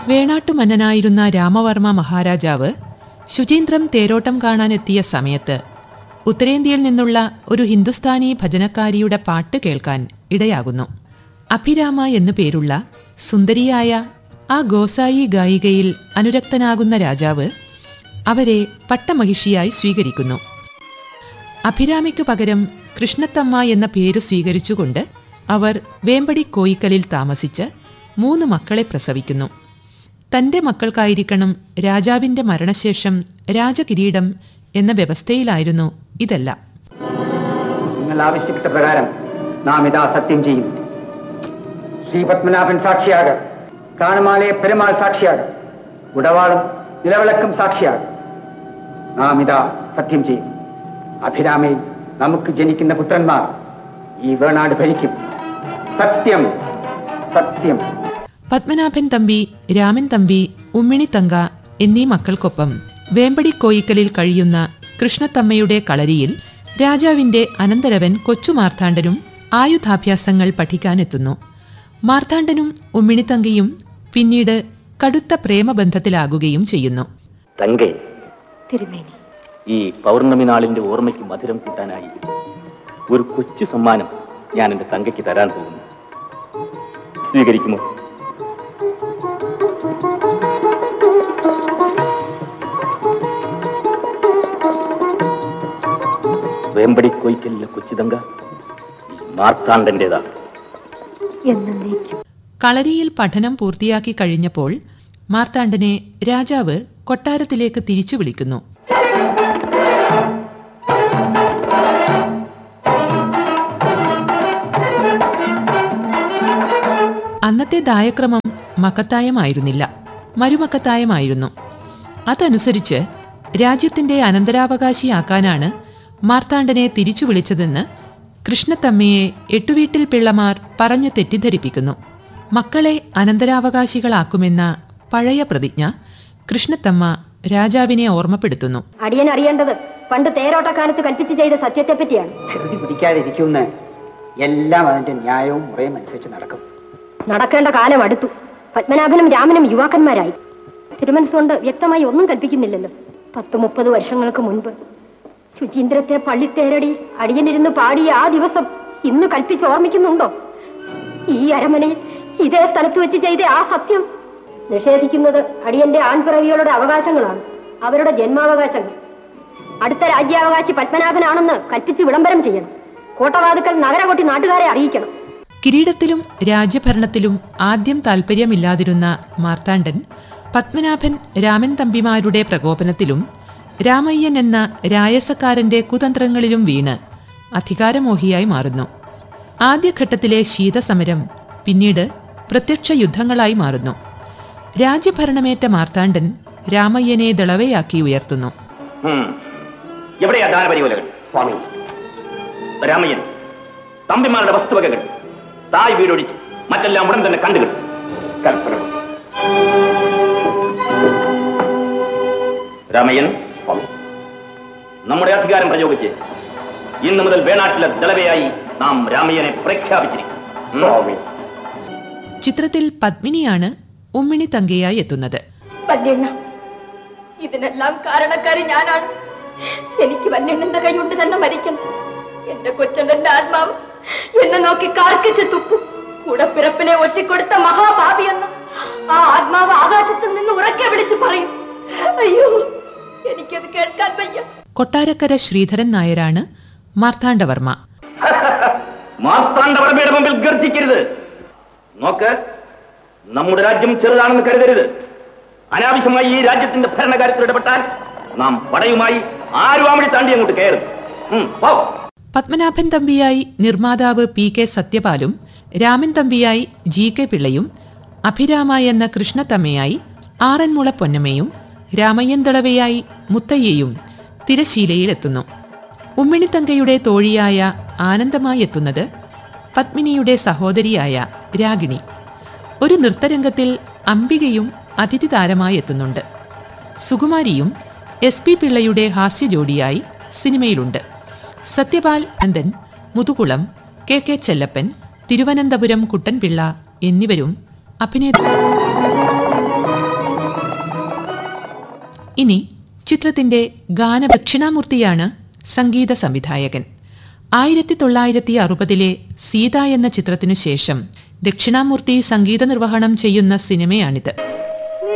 വേണാട്ടുമന്നനായിരുന്ന രാമവർമ്മ മഹാരാജാവ് ശുചീന്ദ്രം തേരോട്ടം കാണാനെത്തിയ സമയത്ത് ഉത്തരേന്ത്യയിൽ നിന്നുള്ള ഒരു ഹിന്ദുസ്ഥാനി ഭജനക്കാരിയുടെ പാട്ട് കേൾക്കാൻ ഇടയാകുന്നു അഭിരാമ എന്നു പേരുള്ള സുന്ദരിയായ ആ ഗോസായി ഗായികയിൽ അനുരക്തനാകുന്ന രാജാവ് അവരെ പട്ടമഹിഷിയായി സ്വീകരിക്കുന്നു അഭിരാമിക്കു പകരം കൃഷ്ണത്തമ്മ എന്ന പേരു സ്വീകരിച്ചുകൊണ്ട് അവർ വേമ്പടി കോയിക്കലിൽ താമസിച്ച് മൂന്ന് മക്കളെ പ്രസവിക്കുന്നു തന്റെ മക്കൾക്കായിരിക്കണം രാജാവിന്റെ മരണശേഷം രാജകിരീടം എന്ന വ്യവസ്ഥയിലായിരുന്നു ഇതെല്ലാം നിങ്ങൾ ആവശ്യപ്പെട്ട പ്രകാരം നാം ഇതാ സത്യം ചെയ്യും ശ്രീ പത്മനാഭൻ സാക്ഷിയാക സ്ഥാനമാലയെ പെരുമാൾ സാക്ഷിയാക ഉടവാളും നിലവിളക്കും സാക്ഷിയാക നാം ഇതാ സത്യം ചെയ്യും അഭിരാമയിൽ നമുക്ക് ജനിക്കുന്ന പുത്രന്മാർ ഈ വേണാട് ഭരിക്കും സത്യം സത്യം പത്മനാഭൻ തമ്പി രാമൻ തമ്പി ഉമ്മിണിത്തങ്ക എന്നീ മക്കൾക്കൊപ്പം വേമ്പടി കോയിക്കലിൽ കഴിയുന്ന കൃഷ്ണത്തമ്മയുടെ കളരിയിൽ രാജാവിന്റെ അനന്തരവൻ കൊച്ചു മാർത്താണ്ഡനും ആയുധാഭ്യാസങ്ങൾ പഠിക്കാനെത്തുന്നു മാർത്താണ്ഡനും ഉമ്മിണിത്തങ്കയും പിന്നീട് കടുത്ത പ്രേമബന്ധത്തിലാകുകയും ചെയ്യുന്നു തങ്കേ തിരുമേനി ഈ പൗർണമി നാളിന്റെ ഓർമ്മയ്ക്ക് മധുരം കൂട്ടാനായി ഒരു കൊച്ചു സമ്മാനം ഞാൻ എന്റെ തങ്കയ്ക്ക് തരാൻ പോകുന്നു സ്വീകരിക്കുമോ വേമ്പടി കൊയ്ക്കലിലെ കൊച്ചുതങ്ക ഈ മാർത്താണ്ഡന്റേതാണ് എന്നേക്കും കളരിയിൽ പഠനം പൂർത്തിയാക്കി കഴിഞ്ഞപ്പോൾ മാർത്താണ്ഡനെ രാജാവ് കൊട്ടാരത്തിലേക്ക് തിരിച്ചു വിളിക്കുന്നു അന്നത്തെ ദായക്രമം മക്കത്തായമായിരുന്നില്ല മരുമക്കത്തായമായിരുന്നു അതനുസരിച്ച് രാജ്യത്തിന്റെ അനന്തരാവകാശിയാക്കാനാണ് മാർത്താണ്ഡനെ തിരിച്ചു വിളിച്ചതെന്ന് കൃഷ്ണത്തമ്മയെ എട്ടുവീട്ടിൽ പിള്ളമാർ പറഞ്ഞു തെറ്റിദ്ധരിപ്പിക്കുന്നു മക്കളെ അനന്തരാവകാശികളാക്കുമെന്ന പഴയ പ്രതിജ്ഞ കൃഷ്ണത്തമ്മ രാജാവിനെ ഓർമ്മപ്പെടുത്തുന്നു അടിയൻ അറിയേണ്ടത് പണ്ട് തേരോട്ടക്കാലത്ത് കൽപ്പിച്ച് ചെയ്ത സത്യത്തെ പറ്റിയാണ് ധൃതി പിടിക്കാതിരിക്കുന്ന എല്ലാം അതിന്റെ ന്യായവും മുറയും അനുസരിച്ച് നടക്കും നടക്കേണ്ട കാലം അടുത്തു പത്മനാഭനും രാമനും യുവാക്കന്മാരായി തിരുമനസ്സുകൊണ്ട് വ്യക്തമായി ഒന്നും കൽപ്പിക്കുന്നില്ലല്ലോ പത്ത് മുപ്പത് വർഷങ്ങൾക്ക് മുൻപ് ശുചീന്ദ്രത്തെ പള്ളിത്തേരടി അടിയനിരുന്ന് പാടിയ ആ ദിവസം ഇന്ന് കൽപ്പിച്ച് ഓർമ്മിക്കുന്നുണ്ടോ ഈ അരമനയിൽ ഇതേ സ്ഥലത്ത് വെച്ച് ചെയ്ത ആ സത്യം നിഷേധിക്കുന്നത് അടിയന്റെ ആൺപിറവികളുടെ അവകാശങ്ങളാണ് അവരുടെ ജന്മാവകാശങ്ങൾ അടുത്ത രാജ്യാവകാശി പത്മനാഭനാണെന്ന് കൽപ്പിച്ച് വിളംബരം ചെയ്യണം കോട്ടവാതുക്കൽ നഗരകൊട്ടി നാട്ടുകാരെ അറിയിക്കണം കിരീടത്തിലും രാജ്യഭരണത്തിലും ആദ്യം താൽപ്പര്യമില്ലാതിരുന്ന മാർത്താണ്ഡൻ പത്മനാഭൻ രാമൻ തമ്പിമാരുടെ പ്രകോപനത്തിലും രാമയ്യൻ എന്ന രായസക്കാരന്റെ കുതന്ത്രങ്ങളിലും വീണ് അധികാരമോഹിയായി മാറുന്നു ആദ്യഘട്ടത്തിലെ ശീതസമരം പിന്നീട് പ്രത്യക്ഷ യുദ്ധങ്ങളായി മാറുന്നു രാജ്യഭരണമേറ്റ മാർത്താണ്ഡൻ രാമയ്യനെ ദളവയാക്കി ഉയർത്തുന്നു ഉം. എവിടെയാ ദാനപരിപാലകൾ സ്വാമി രാമയ്യൻ തമ്പിമാരുടെ വസ്തുവകകൾ തായ് വീടൊഴിച്ച് മറ്റെല്ലാം ഉടൻ തന്നെ കണ്ടുകിട്ടും കൽപ്പന രാമയ്യൻ സ്വാമി നമ്മുടെ അധികാരം പ്രയോഗിച്ച് ഇന്നു മുതൽ വേണാട്ടിലെ ദളവയായി നാം രാമയ്യനെ പ്രഖ്യാപിച്ചിരിക്കും ഉം. ചിത്രത്തിൽ പത്മിനിയാണ് ഉമ്മിണി തങ്കയായി എത്തുന്നത് വല്യണ്ണ ഇതിനെല്ലാം കാരണക്കാരി ഞാനാണ് എനിക്ക് വല്യണ്ണന്റെ കൈകൊണ്ട് തന്നെ മരിക്കണം എന്റെ കൊച്ചണ്ണന്റെ ആത്മാവ് എന്നെ നോക്കി കാർക്കിച്ച് തുപ്പും കൂടപ്പിറപ്പിനെ ഒറ്റിക്കൊടുത്ത മഹാഭാവി എന്ന് ആ ആത്മാവ് ആകാശത്തിൽ നിന്ന് ഉറക്കെ വിളിച്ചു പറയും അയ്യോ എനിക്കത് കേൾക്കാൻ വയ്യ കൊട്ടാരക്കര ശ്രീധരൻ നായരാണ് മാർത്താണ്ഡവർമ്മ മാർത്താണ്ഡവർമ്മയുടെ മുമ്പിൽ ഗർജിക്കരുത് നോക്ക് നമ്മുടെ രാജ്യം ചെറുതാണെന്ന് കരുതരുത് അനാവശ്യമായി ഈ രാജ്യത്തിന്റെ ഭരണകാര്യത്തിൽ ഇടപെട്ടാൽ നാം പടയുമായി ആരും ആമടി താണ്ടി അങ്ങോട്ട് കയറും ഉം, പോ. പത്മനാഭൻ തമ്പിയായി നിർമ്മാതാവ് പി കെ സത്യപാലും രാമൻ തമ്പിയായി ജി കെ പിള്ളയും അഭിരാമ എന്ന കൃഷ്ണത്തമ്മയായി ആറന്മുള പൊന്നമ്മയും രാമയ്യൻ ദളവയായി മുത്തയ്യയും തിരശീലയിലെത്തുന്നു ഉമ്മിണിത്തങ്കയുടെ തോഴിയായ ആനന്ദമായി എത്തുന്നത് പത്മിനിയുടെ സഹോദരിയായ രാഗിണി ഒരു നൃത്തരംഗത്തിൽ അംബികയും അതിഥി താരമായി എത്തുന്നുണ്ട് സുകുമാരിയും എസ് പി പിള്ളയുടെ ഹാസ്യജോഡിയായി സിനിമയിലുണ്ട് സത്യപാൽ അന്തൻ മുതുകുളം കെ കെ ചെല്ലപ്പൻ തിരുവനന്തപുരം കുട്ടൻപിള്ള എന്നിവരും അഭിനേത ഇനി ചിത്രത്തിന്റെ ഗാനദക്ഷിണാമൂർത്തിയാണ് സംഗീത സംവിധായകൻ ആയിരത്തി തൊള്ളായിരത്തി അറുപതിലെ സീത എന്ന ചിത്രത്തിനു ശേഷം ദക്ഷിണാമൂർത്തി സംഗീത നിർവഹണം ചെയ്യുന്ന സിനിമയാണിത്